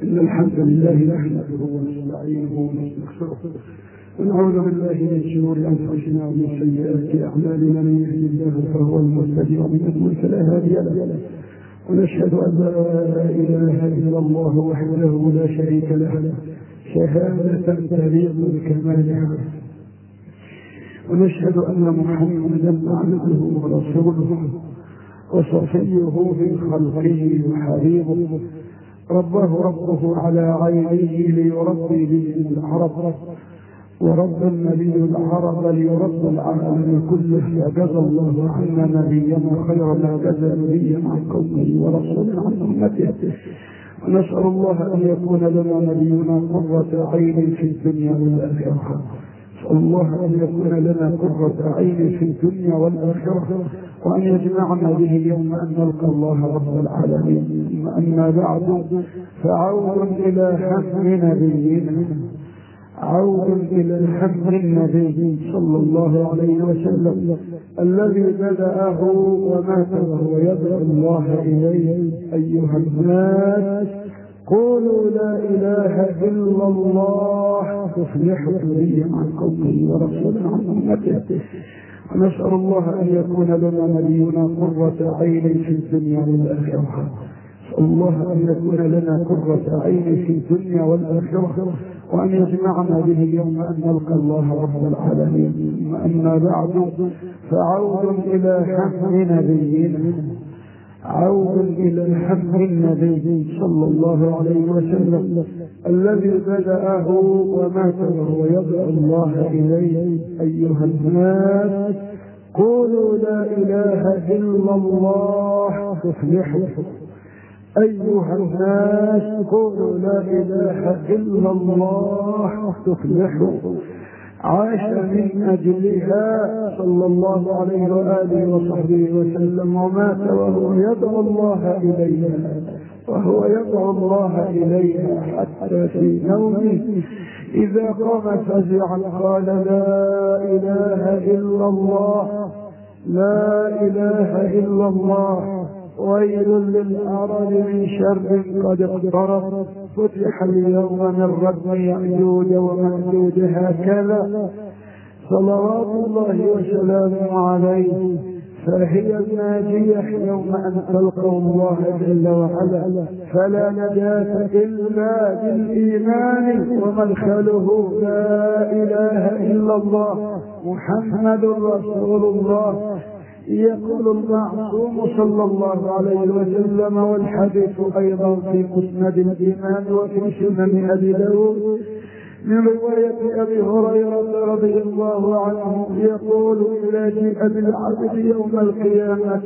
إن الحمد لله نحمده ونستعينه ونستغفره ونعوذ بالله من شرور أنفسنا ومن سيئات أعمالنا من يهد الله فهو المهتدي ومن يضلل فلا هادي له ونشهد أن لا إله إلا الله وحده لا شريك له شهادة تليق بكمالها ونشهد أن محمدا عبده ورسوله وصفيه من خلقه وحبيبه رباه ربه على عينيه ليربي به العرب ورب النبي العرب ليرب العالم كله فجزى الله عنا نبينا خير ما جزى نبيا عن قومه ورسولا عن امته ونسال الله ان يكون لنا نبينا قره عين في الدنيا والاخره نسال الله ان يكون لنا قره عين في الدنيا والاخره وأن يجمعنا به يوم أن نلقى الله رب العالمين أما بعد فعود إلى حكم نبينا عود إلى حكم النبي صلى الله عليه وسلم الذي بدأه ومات وهو يدعو الله إليه أيها الناس قولوا لا إله إلا الله تفلحوا نبيا عن قومه ورسولا عن أمته ونسأل الله أن يكون لنا نبينا قرة عين في الدنيا والآخرة نسأل الله أن يكون لنا قرة عين في الدنيا والآخرة وأن يجمعنا به يوم أن نلقى الله رب العالمين أما بعد فعود إلى حكم نبينا عود إلى الحق النبي صلى الله عليه وسلم الذي بدأه ومات وهو يدعو الله إليه أيها الناس قولوا لا إله إلا الله تفلحوا أيها الناس قولوا لا إله إلا الله تفلحوا عاش من أجلها صلى الله عليه وآله وصحبه وسلم ومات وهو يدعو الله إليها وهو يدعو الله إليها حتى في نومه إذا قام فزعا قال لا إله إلا الله لا إله إلا الله ويل للأرض من شر قد اقترب فتح اليوم من ردم يأجوج ومأجوج هكذا صلوات الله وسلامه عليه فهي الناجية يوم أن تلقوا الله جل وعلا فلا نجاة إلا بالإيمان ومدخله لا إله إلا الله محمد رسول الله يقول المعصوم صلى الله عليه وسلم والحديث ايضا في مسند الامام وفي سنن ابي داود من رواية أبي هريرة رضي الله عنه يقول إذا جيء بالعبد يوم القيامة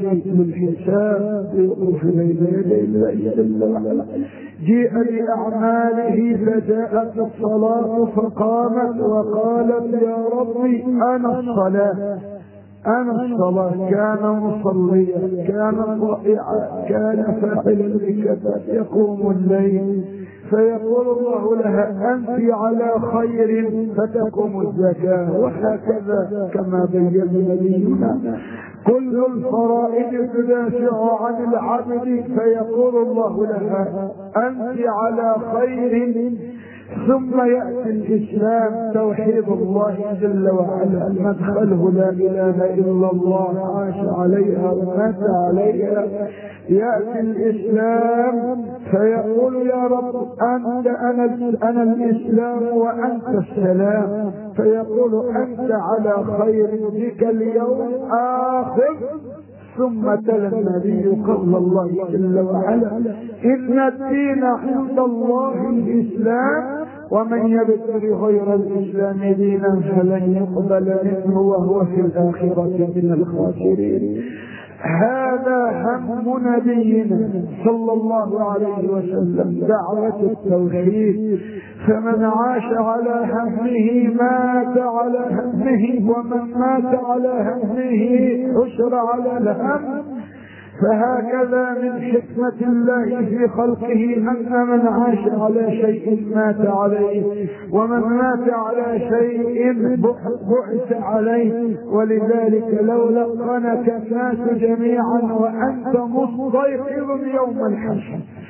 بالحساب يوقف بين يدي الله جل وعلا جيء بأعماله فجاءت الصلاة فقامت وقالت يا ربي أنا الصلاة أنا الصلاة كان مصليا كان رائعا كان فاعلا بكذا يقوم الليل فيقول الله لها أنت على خير فتقوم الزكاة وهكذا كما بين نبينا كل الفرائض تدافع عن العبد فيقول الله لها أنت على خير ثم يأتي الإسلام توحيد الله جل وعلا مدخله لا إله إلا الله عاش عليها ومات عليها يأتي الإسلام فيقول يا رب أنت أنا, أنا الإسلام وأنت السلام فيقول أنت على خير بك اليوم آخر ثم تلا النبي قول الله جل وعلا إن الدين عند الله الإسلام ومن يبتغي غير الإسلام دينا فلن يقبل منه وهو في الآخرة من الخاسرين هذا هم نبينا صلى الله عليه وسلم دعوة التوحيد فمن عاش على همه مات على همه ومن مات على همه حشر على الهم فهكذا من حكمة الله في خلقه أن من عاش على شيء مات عليه ومن مات على شيء بعث عليه ولذلك لو لقنك الناس جميعا وأنت مستيقظ يوم الحشر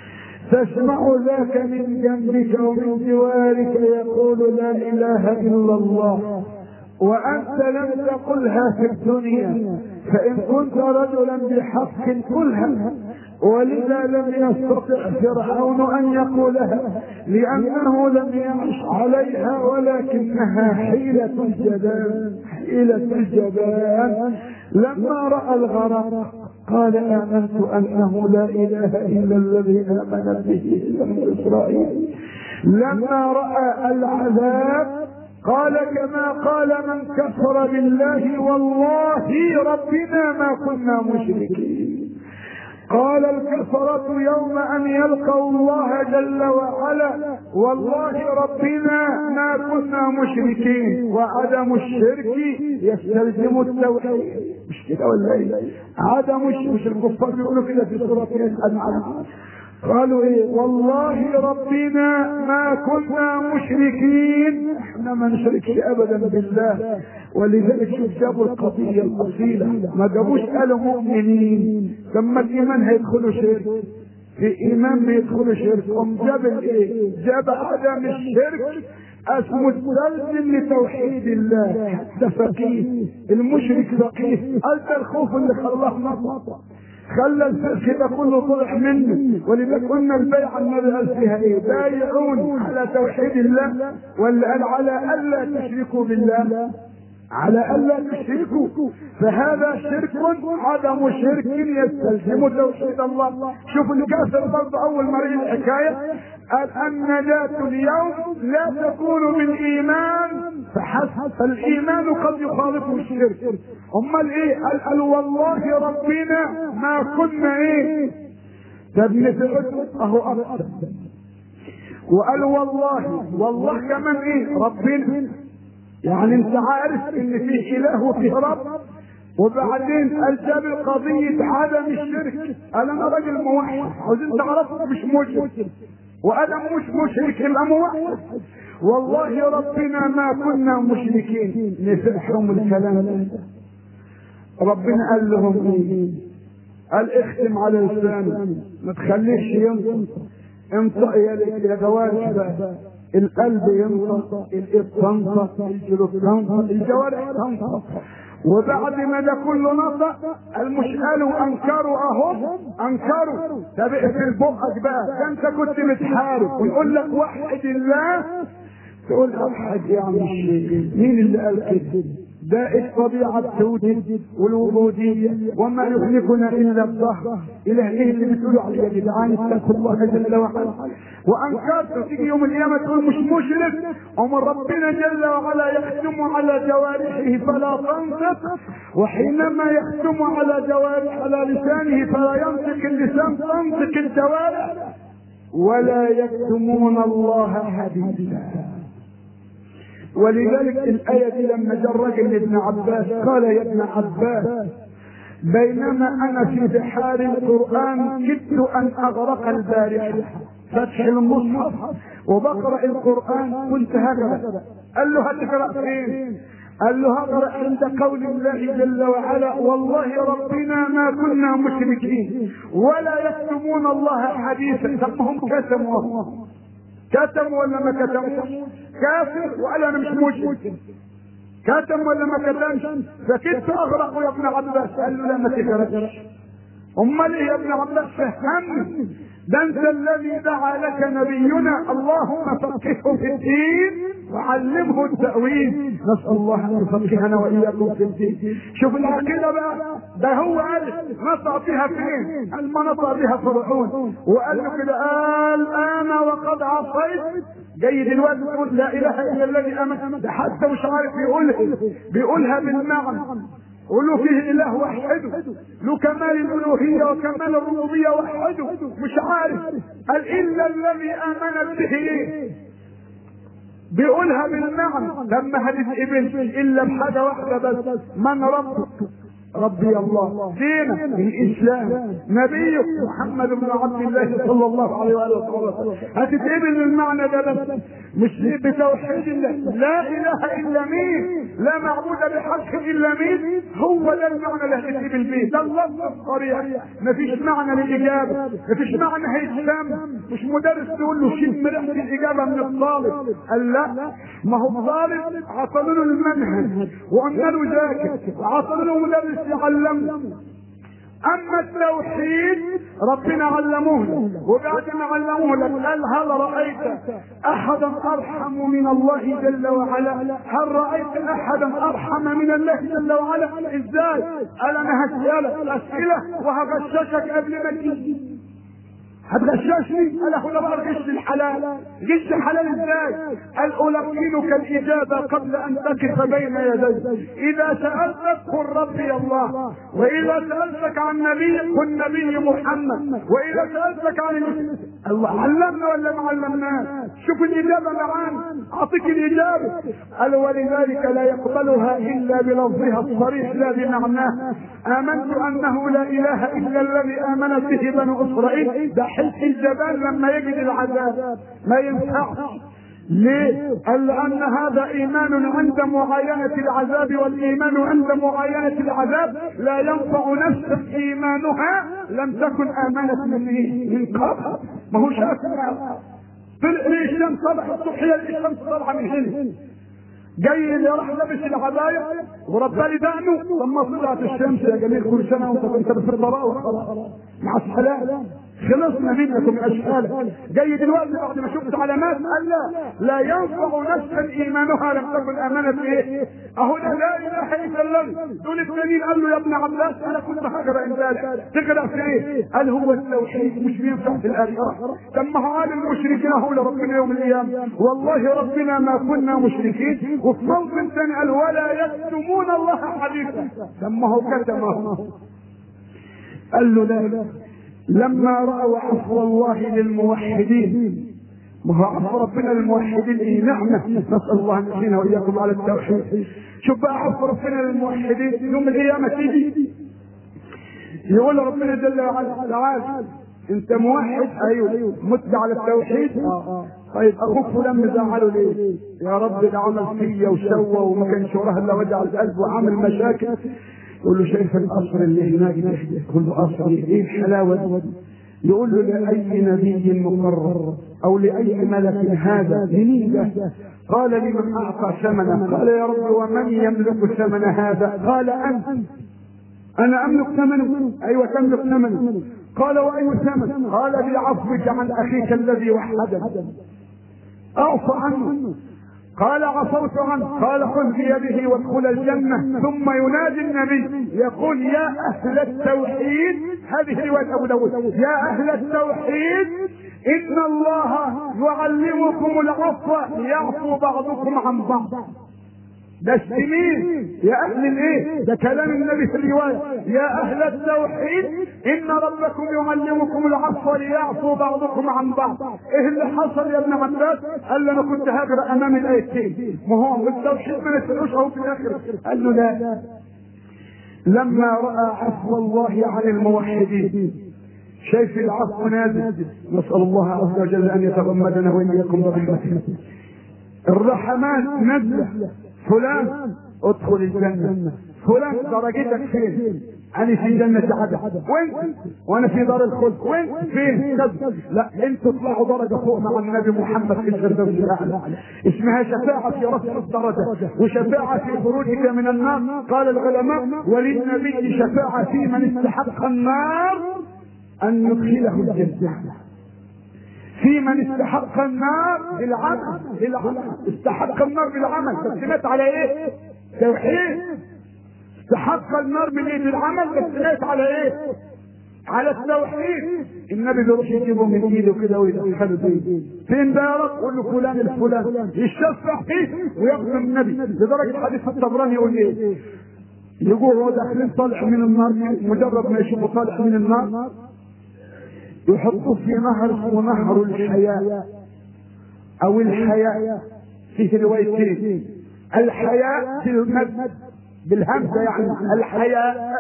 تسمع ذاك من جنبك ومن جوارك يقول لا اله الا الله وانت لم تقلها في الدنيا فان كنت رجلا بحق قلها ولذا لم يستطع فرعون ان يقولها لانه لم يعش عليها ولكنها حيلة الجبان حيلة الجبان لما راى الغرق قال امنت انه لا اله الا الذي امن به بني اسرائيل لما راى العذاب قال كما قال من كفر بالله والله ربنا ما كنا مشركين قال الكفرة يوم أن يلقوا الله جل وعلا والله ربنا ما كنا مشركين وعدم الشرك يستلزم التوحيد مش كده ولا ايه؟ عدم الشرك مش الكفار بيقولوا كده في سورة الأنعام قالوا ايه والله ربنا ما كنا مشركين احنا ما نشركش ابدا بالله ولذلك شوف جابوا القضية الاصيلة ما جابوش قالوا مؤمنين ثم الايمان هيدخلوا شرك في ايمان بيدخلوا شرك ام جاب الايه جاب عدم الشرك اسمه التلزم لتوحيد الله حتى فقيه المشرك فقيه قال ده الخوف اللي خلاه نطق خلى الفقه ده كله طلع منه ولذلك قلنا البيعة النبي قال فيها ايه؟ بايعون على توحيد الله ولا قال على الا تشركوا بالله على الا تشركوا فهذا شرك عدم شرك يستلزم توحيد الله شوفوا الكافر برضه اول ما رأي الحكايه قال النجاة اليوم لا تكون بالايمان فحسب فالايمان قد يخالطه الشرك امال ايه قال, قال والله ربنا ما كنا ايه تبني اهو اكثر وقال والله والله كمان ايه ربنا يعني انت عارف ان في اله وفي رب وبعدين قال جاب القضية عدم الشرك قال انا راجل موحد عاوزين تعرفوا مش مشرك وانا مش مشرك يبقى موحد والله ربنا ما كنا مشركين نفعهم الكلام ده ربنا قال لهم ايه قال اختم على لسانك ما تخليش ينطق انطق يا يا جوارح بقى القلب ينطق الايد تنطق الجلود تنطق الجوارح تنطق وبعد ما ده كله نطق المش قالوا انكروا اهو انكروا طب اقفل بقك بقى ده انت كنت متحارب ونقول لك وحد الله تقول اوحد يا عم الشيخ مين اللي قال كده ده الطبيعة التوجد والوجودية وما يهلكنا إلا الظهر إلى إيه اللي بتقولوا عليه يا جدعان اتقوا الله جل وعلا وأنكرت تيجي يوم القيامة تقول مش مشرك ومن ربنا جل وعلا يختم على جوارحه فلا تنطق وحينما يختم على جوارح على لسانه فلا ينطق اللسان تنطق الجوارح ولا يكتمون الله حديثا ولذلك الآية دي لما جاء الرجل لابن عباس قال يا ابن عباس بينما أنا في بحار القرآن كدت أن أغرق البارحة فتح المصحف وبقرأ القرآن كنت هكذا قال له هتقرأ فين؟ قال له هقرأ عند قول الله جل وعلا والله ربنا ما كنا مشركين ولا يكتمون الله حديثا طب هم كتموا كتم ولا ما كتمش كافر وقال انا مش مشرك كتم ولا ما كتمش فكنت اغرق يا ابن عباس قال له لا ما تغرقش امال ايه يا ابن عباس فهمني ده انت الذي دعا لك نبينا اللهم فقهه في الدين وعلمه التأويل نسأل الله ان يفقهنا واياكم في الدين شوف العقيدة بقى ده هو قال نطع بها فين؟ قال ما نطع بها فرعون وقال له كده قال انا وقد عصيت جاي دلوقتي يقول لا اله الا الذي امن ده حتى مش عارف يقولها بيقولها بالمعنى قولوا فيه اله وحده له كمال الالوهيه وكمال الربوبيه وحده مش عارف قال الا الذي امن به بيقولها بالمعنى لما هتتقبل الا بحاجه واحده بس من ربك ربي الله دينك الاسلام نبيك محمد بن عبد الله صلى الله عليه واله وسلم هتتقبل المعنى ده بس مش بتوحيد الله لا اله الا مين لا معبود بحق الا مين هو ده المعنى اللي هتتقبل بيه ده اللفظ الصريح مفيش معنى للاجابه مفيش معنى هيتسام مش مدرس تقول له شم ريحه الاجابه من الطالب قال لا ما هو الطالب عطلوا له المنهج وقلنا له ذاكر وعطلوا له مدرس يعلمه اما التوحيد ربنا علموه وبعد ما علموه لك قال هل رايت احدا ارحم من الله جل وعلا هل رايت احدا ارحم من الله جل وعلا ازاي قال انا هسالك اسئله وهغششك قبل ما تيجي هتغششني قال هو بقى غش الحلال غش الحلال ازاي قال القنك الاجابه قبل ان تقف بين يدي اذا سالتك قل ربي الله واذا سالتك عن نبي قل نبي محمد واذا سالتك عن الله علمنا ولا ما علمناش شوف الاجابه معانا اعطيك الاجابه قال ولذلك لا يقبلها الا بلفظها الصريح لا بمعناه امنت انه لا اله الا الذي امنت به بنو اسرائيل ده حس الجبال لما يجد العذاب ما ينفعش ليه؟ قال لأن هذا إيمان عند معاينة العذاب والإيمان عند معاينة العذاب لا ينفع نفسا إيمانها لم تكن آمنت من من قبل ما هو شاف طلع ليه الشمس طلعت الصبح هي الشمس طالعة من هنا جاي اللي راح لابس العباية وربى لي دقنه لما طلعت الشمس يا جميل كل سنة وانت كنت في الضراء مع السلامة خلصنا منكم اشكال جاي دلوقتي بعد ما شفت علامات قال لا لا ينفع نفسا ايمانها لم تكن امنت بايه؟ اهو ده لا اله الا الله دول التانيين قال له يا ابن عباس انا كنت هقرا امبارح تقرا في ايه؟ قال هو التوحيد مش بينفع في الاخره طب ما هو قال المشركين اهو لربنا يوم القيامه والله ربنا ما كنا مشركين وفي موطن ثاني قال ولا يكتمون الله حديثا طب ما هو كتمه قال له لا لما رأوا عفو الله للموحدين ما هو عفو ربنا للموحدين ايه نعمة نسأل الله ان يعيننا واياكم على التوحيد شوف بقى عفو ربنا للموحدين يوم القيامة تيجي يقول ربنا جل وعلا تعال انت موحد ايوه مت على التوحيد طيب اخوك فلان مزعله ليه؟ يا رب ده عمل فيا وسوى وما كانش وراه الا وجع القلب وعامل مشاكل يقول له شايف القصر اللي هناك ده يقول له قصر ايه الحلاوه دي يقول له لاي نبي مقرر او لاي ملك هذا لمين ده قال لمن اعطى ثمنه قال يا رب ومن يملك ثمن هذا قال انت انا املك ثمنه ايوه تملك ثمنه قال واي ثمن قال بعفوك عن اخيك الذي وحدك اعف عنه قال عفوت عنه قال خذ بيده وادخل الجنة ثم ينادي النبي يقول يا أهل التوحيد هذه رواية أبو داود يا أهل التوحيد إن الله يعلمكم العفو يعفو بعضكم عن بعض ده السمين يا اهل الايه ده كلام النبي في الروايه يا اهل التوحيد ان ربكم يعلمكم العفو ليعفو بعضكم عن بعض ايه اللي حصل يا ابن عباس قال له انا كنت هاجر امام الايتين ما هو التوحيد ما نسالوش اهو في الاخر قال له لا لما راى عفو الله عن الموحدين شايف العفو نازل نسال الله عز وجل ان يتغمدنا واياكم برحمته الرحمات نزله فلان ادخل الجنة فلان درجتك فين انا في جنة عدن وانت وانا في دار الخلد وانت فين كذا لا انتوا اطلعوا درجة فوق مع النبي محمد في الفردوس الاعلى اسمها شفاعة في رفع الدرجة وشفاعة في خروجك من النار قال العلماء وللنبي شفاعة في من استحق النار ان يدخله الجنة في من استحق النار بالعمل بالعمل استحق النار بالعمل بس مات على ايه؟ توحيد استحق النار من ايه؟ بالعمل بس مات على ايه؟ على التوحيد النبي بيروح يجيبه من ايده كده ويدخله فيه فين ده يا رب؟ قول له فلان الفلان يشفع فيه ويقسم النبي لدرجه حديث الطبراني يقول ايه؟ يقول هو داخلين طالع من النار مجرد ما يشوفوا طالع من النار يحطوه في نهر اسمه نهر الحياة او الحياة فيه روايتين الحياة في المد بالهمزه يعني الحياء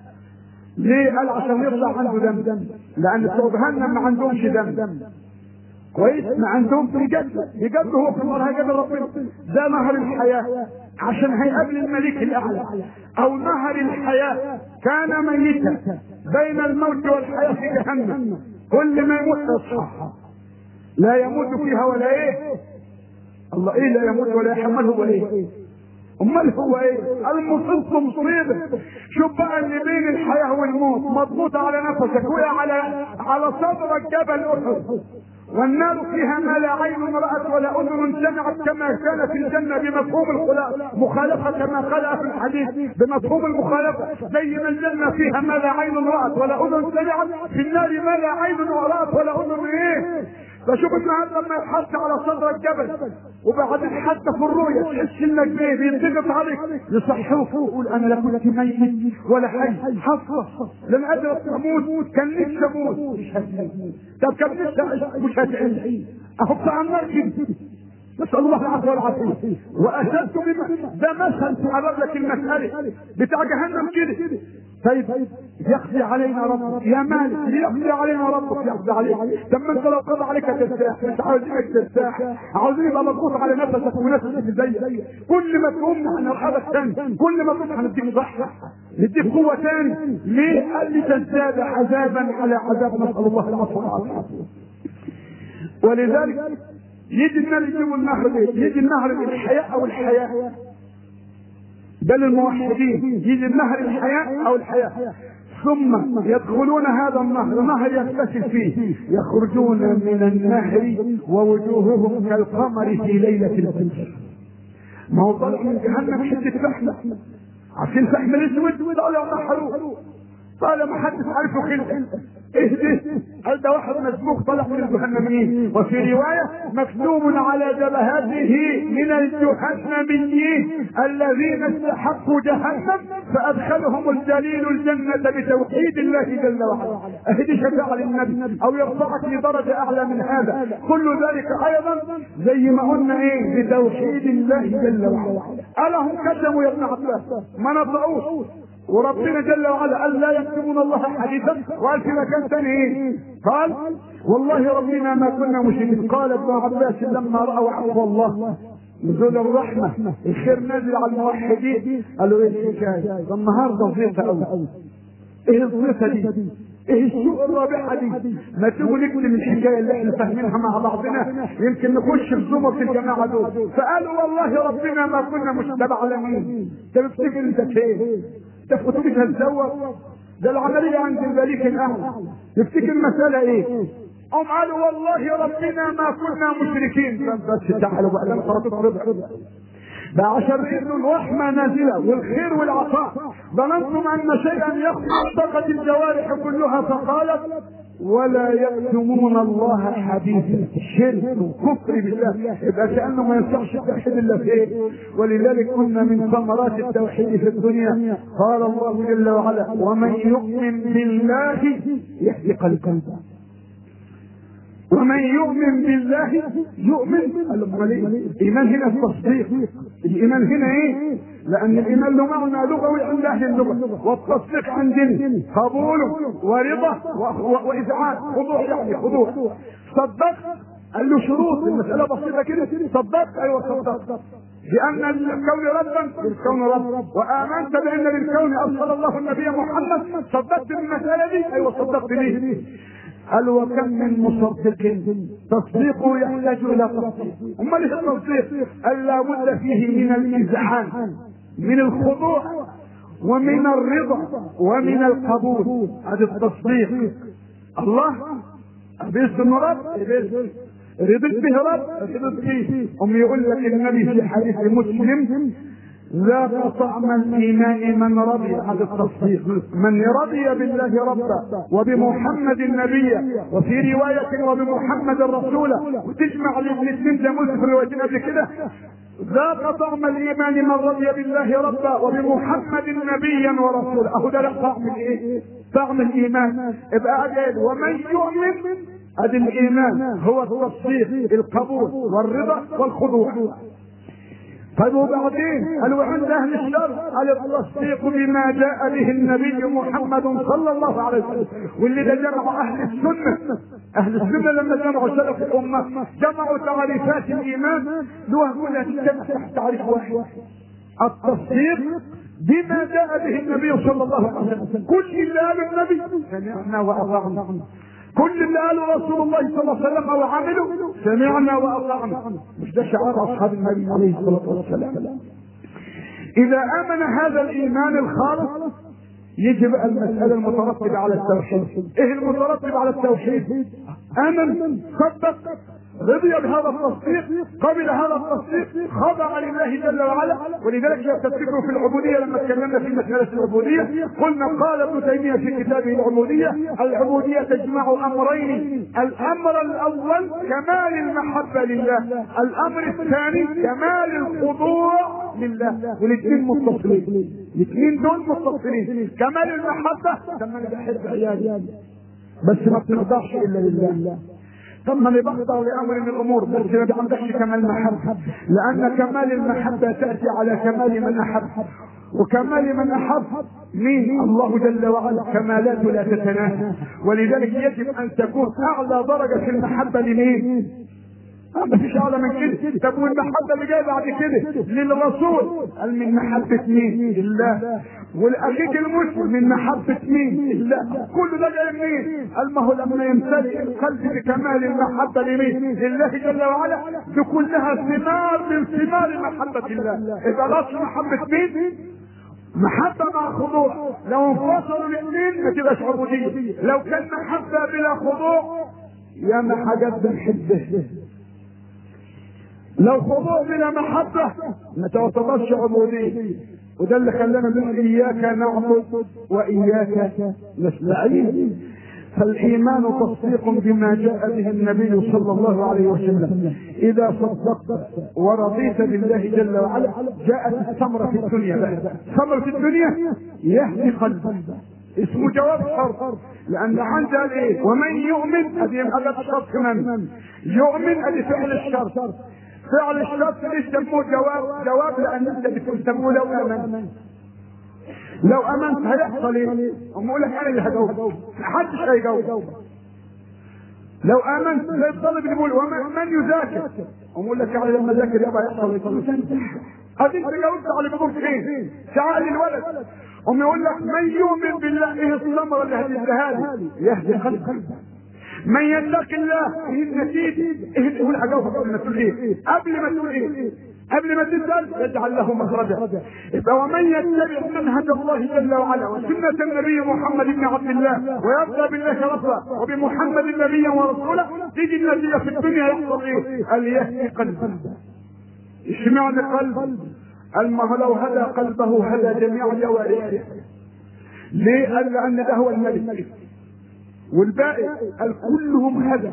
ليه قال عشان يطلع عنده دم لان بتوع جهنم ما عندهمش دم كويس ما عندهم بجد بجد هو في النار هيقابل ربنا ده نهر الحياه عشان هيقابل الملك الاعلى او نهر الحياه كان ميتا بين الموت والحياه في جهنم كل ما يموت يصحى لا يموت فيها ولا ايه الله ايه لا يموت ولا يحمل هو ايه امال هو ايه المصيبه مصيبه شوف بقى اللي بين الحياه والموت مضبوط على نفسك وقع على على صدرك جبل احد والنار فيها ما لا عين رأت ولا أذن سمعت كما كان في الجنة بمفهوم الخلاف مخالفة كما قال في الحديث بمفهوم المخالفة زي ما الجنة فيها ما لا عين رأت ولا أذن سمعت في النار ما لا عين رأت ولا أذن إيه فشوف النهارده لما يتحط على صدر الجبل وبعدين حتى في الرؤيا تحس انك بيه بينضغط عليك يصحوك يقول انا لا كنت ميت ولا حي حفظه لم ادرك اموت كان نفسي اموت مش هتعيش طب كان نفسي اعيش مش هتعيش اهو بتاع النار كده نسأل الله العفو والعافية وأشد بما ده مثل تعرض لك المسألة بتاع جهنم كده طيب يقضي علينا ربك يا مالك يقضي علينا ربك يقضي عليك طب ما انت لو قضى عليك ترتاح مش عاوزينك ترتاح عاوزين يبقى مضغوط على نفسك ونفسك زيك كل ما تقوم هنرحبك تاني كل ما تقوم هنديك صحة نديك قوة تاني ليه؟ قال لي تزداد عذابا على عذاب نسأل الله العفو والعافية ولذلك يجي النبي يجيبوا النهر ليه؟ يجي النهر الحياء او الحياة بل الموحدين يجي النهر الحياة او الحياة ثم يدخلون هذا النهر نهر يغتسل فيه يخرجون من النهر ووجوههم كالقمر في ليلة الفجر ما هو طلع من جهنم حتة فحم عشان الفحم الاسود طالع نحروه قال ما حدش عارفه خلقه ايه ده؟ قال ده واحد مسبوق طلع من الجهنميين وفي رواية مكتوب على جبهته من الجهنميين الذين استحقوا جهنم فادخلهم الجليل الجنة بتوحيد الله جل وعلا اهدي شفاعة للنبي او يرفعك لدرجة اعلى من هذا كل ذلك ايضا زي ما قلنا ايه بتوحيد الله جل وعلا الهم كتموا يا ابن عباس ما نطقوش وربنا جل وعلا قال لا يكتمون الله حديثا وقال في مكان ثاني ايه؟ قال والله ربنا ما كنا مشركين قال ابن عباس لما راوا عفو الله نزول الرحمة الخير نازل على الموحدين قالوا ايه الحكاية؟ ده النهارده ضيفة قوي ايه الضيفة دي؟ ايه السوق الرابحة دي؟ ما تيجوا نكتب الحكاية اللي احنا فاهمينها مع بعضنا يمكن نخش في زمر الجماعة دول فقالوا والله ربنا ما كنا مش تبع لمين؟ انت بتفتكر انت ايه؟ ده في اتوبيس هتزوج ده العمليه عند الملك الاعلى تفتكر المساله ايه؟ هم قالوا والله ربنا ما كنا مشركين بس تعالوا بقى لما صارت ربع ده عشان انه الرحمة نازلة والخير والعطاء ظننتم ان شيئا يخرج طاقة الجوارح كلها فقالت ولا يكتمون الله حديثا شرك وكفر بالله يبقى كانه ما ينفعش التوحيد الا في ايه ولذلك قلنا من ثمرات التوحيد في الدنيا قال الله جل وعلا ومن يؤمن بالله يهدي قلبه ومن يؤمن بالله يؤمن الايمان هنا التصديق الايمان هنا ايه لان الايمان له معنى لغوي عند اهل اللغه والتصديق عندنا قبول ورضا واذعان خضوع يعني خضوع صدقت قال له شروط المسألة بسيطة كده صدقت أيوة صدقت بأن الكون ربا بالكون رب وآمنت بأن للكون أرسل الله النبي محمد صدقت بالمسألة دي أيوة صدقت به قال وكم من مصدق تصديقه يحتاج الى تصديق امال ايش التصديق قال لابد فيه من الاذعان من الخضوع ومن الرضا ومن القبول هذا التصديق الله باسم رب رضيت به رب رضيت به ام يقول لك النبي في حديث مسلم ذاق طعم الايمان من رضي هذا التصديق من رضي بالله ربا وبمحمد نبيا وفي روايه وبمحمد رسولا وتجمع الاثنين زي ما في روايتين قبل كده ذاق طعم الايمان من رضي بالله ربا وبمحمد نبيا ورسولا اهو ده طعم الايه؟ طعم الايمان ابقى اجل ومن يؤمن ادي الايمان هو التصديق القبول والرضا والخضوع طيب وبعدين قال وعند اهل الشر قال التصديق بما جاء به النبي محمد صلى الله عليه وسلم واللي ده جمع اهل السنه اهل السنه لما جمعوا سلف الامه جمعوا تعريفات الايمان لوها كلها تجتمع تحت تعريف واحد التصديق بما جاء به النبي صلى الله عليه وسلم كل اللي قاله النبي سمعنا واطعنا كل اللي قاله رسول الله صلى الله عليه وسلم وعمله سمعنا واطعنا مش ده شعار اصحاب النبي عليه الصلاه والسلام اذا امن هذا الايمان الخالص يجي بقى المسألة المترتبة على التوحيد، إيه المترتب على التوحيد؟ آمن صدق رضي بهذا التصديق قبل هذا التصديق خضع لله جل وعلا ولذلك لا تفتكروا في العبوديه لما تكلمنا في مساله العبوديه قلنا قال ابن تيميه في كتابه العبوديه العبوديه تجمع امرين الامر الاول كمال المحبه لله الامر الثاني كمال الخضوع لله والاثنين متصلين الاثنين دول متصلين كمال المحبه لما انا بحب عيالي بس ما بترضاش الا لله طب ما بخضع لامر من الامور بس ما عندكش كمال محبه لان كمال المحبه تاتي على كمال من احب وكمال من احب مين الله جل وعلا كمالاته لا تتناهى ولذلك يجب ان تكون اعلى درجه في المحبه لمين ما فيش اعلى من كده طب والمحبه اللي جايه بعد كده للرسول قال من محبه مين لله والاخيك المسلم من محبه مين لله كل ده جاي منين قال ما هو لما يمتلئ القلب بكمال المحبه لمين لله جل وعلا دي كلها ثمار من ثمار محبه الله يبقى الاصل محبه مين محبة مع خضوع لو انفصلوا الاثنين ما تبقاش عبودية لو كان محبة بلا خضوع يا ما حاجات بنحبه لو خضوع بلا محبة ما تعتبرش عبودية وده اللي خلانا نقول إياك نعبد وإياك نستعين فالإيمان تصديق بما جاء به النبي صلى الله عليه وسلم إذا صدقت ورضيت بالله جل وعلا جاءت الثمرة في الدنيا بقى ثمرة في الدنيا يهدي قلبك اسمه جواب شرط لان عندها قال ايه ومن يؤمن ادي اداه الشرط كمان يؤمن ادي فعل الشرط فعل الشرط ليش سموه جواب جواب لان انت بتسموه لو امنت لو امنت هيحصل ايه؟ هم يقول لك انا اللي هجاوب محدش هيجاوب لو امنت زي الطالب اللي بيقول ومن يذاكر هم يقول لك يعني لما ذاكر يابا هيحصل ايه؟ ادي انت جاوبت على بيقول فين؟ تعال الولد هم يقول لك من يؤمن بالله ايه الثمره اللي هتديها لي؟ يهدي قلبه من يتق الله ايه النتيجه؟ ايه قول هجاوبك قبل ما تقول ايه؟ قبل ما تقول ايه؟ قبل ما تسأل يجعل له مخرجا يبقى ومن يتبع منهج الله جل وعلا وسنة النبي محمد بن عبد الله ويرضى بالله ربا وبمحمد نبيا ورسولا تيجي النتيجة في الدنيا يحصل ايه؟ قال يهدي قلبه اشمعنى قلب؟ قال ما هو لو هدى قلبه هدى جميع جوارحه ليه؟ قال لأن ده هو الملك والباقي قال كلهم هدى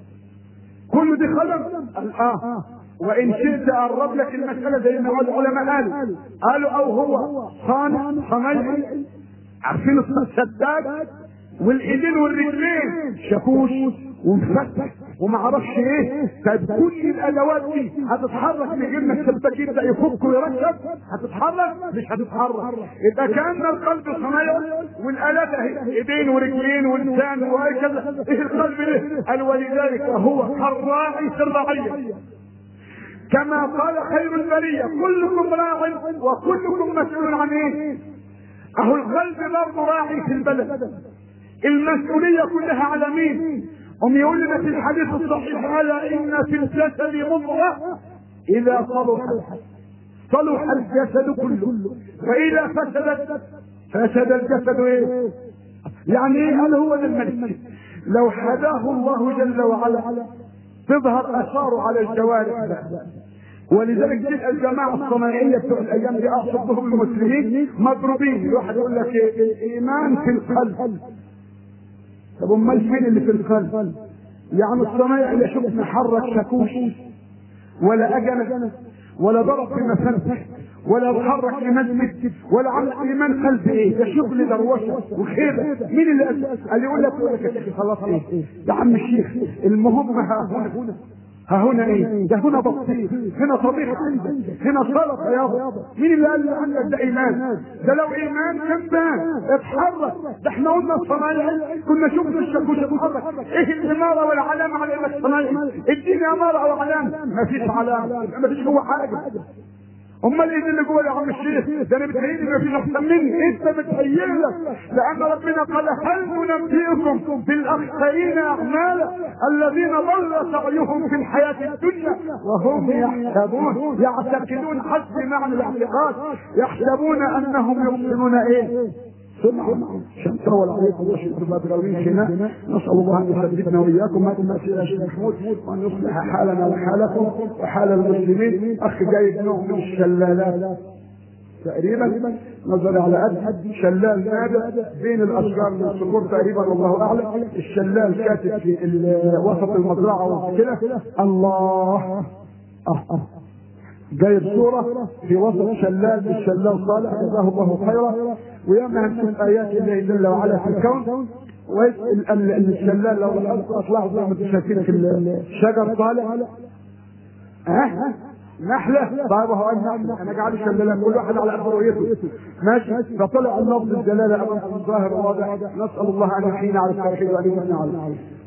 كل دي خلق قال اه وان شئت اقرب لك المساله زي ما قال العلماء قالوا قالوا او هو صانع صنايعي عارفين السداد والايدين والرجلين شاكوش ومفتح وما اعرفش ايه طيب كل الادوات دي هتتحرك من غير ما السباك يبدا يفك ويركب هتتحرك مش هتتحرك يبقى كان القلب صنايعي والالات اهي ايدين ورجلين ولسان وهكذا ايه القلب ده قال ولذلك هو كالراعي في الرعيه كما قال خير البرية كلكم راع وكلكم مسؤول عن ايه اهو القلب برضه راعي في البلد المسؤولية كلها على مين هم يقول لنا في الحديث الصحيح على ان في الجسد مضغة اذا صلحت صلح الجسد كله واذا فسدت فسد الجسد ايه يعني ايه هل هو الملك لو هداه الله جل وعلا تظهر اثاره على الجوارح ولذلك تلقى الجماعه الصناعيه بتوع الايام دي اقصد بهم المسلمين مضروبين الواحد يقول لك إيه؟ ايمان في القلب طب امال فين اللي في القلب؟ يعني الصنايعي لا شفنا حرك شاكوش ولا اجنه ولا ضرب في مفاتح ولا اتحرك في مسجد ولا عمل ايمان قلب ايه ده شغل دروشه وخيبه مين اللي قال قال يقول لك يقول لك يا شيخ خلاص ايه يا عم الشيخ المهم ها هنا ها هنا ايه ده هنا بطيخ هنا طبيخ عندك هنا سلطه يابا مين اللي قال عندك ده ايمان ده لو ايمان كان بان اتحرك ده احنا قلنا الصنايعي كنا شفنا الشاكوش اتحرك ايه الاماره والعلامه على انك صنايعي اديني اماره او علامه مفيش علامه ما فيش جوه حاجه امال ايه اللي جوه يا عم الشيخ ده انا بتهيئني ما فيش احسن مني انت بتهيئ لك لان ربنا قال هل ننبئكم بالاخسرين اعمالا الذين ضل سعيهم في الحياه الدنيا وهم يحسبون يعتقدون حسب معنى الاعتقاد يحسبون انهم يحسنون ايه سمعا عشان تروى عليكم وشكر ما تراوين شنا نسأل الله أن يثبتنا وإياكم ما تمثل يا شيخ محمود وأن يصلح حالنا وحالكم وحال المسلمين أخ جايب نوع من الشلالات تقريبا نظر على قد شلال نادى بين الاشجار والصخور تقريبا والله اعلم الشلال كاتب في وسط المزرعه وكده الله أه أه. جايب صورة في وسط شلال الشلال صالح جزاه الله خيرا وياما هنشوف آيات الله جل وعلا في الكون والشلال لو لاحظت اطلعوا زي ما انتم شايفين في الشجر طالع ها نحلة طيب هو النحلة انا قاعد الشلالات كل واحد على قد رؤيته ماشي فطلع اللفظ الجلالة الظاهر واضح نسأل الله ان يحيينا على التوحيد وان يمنع على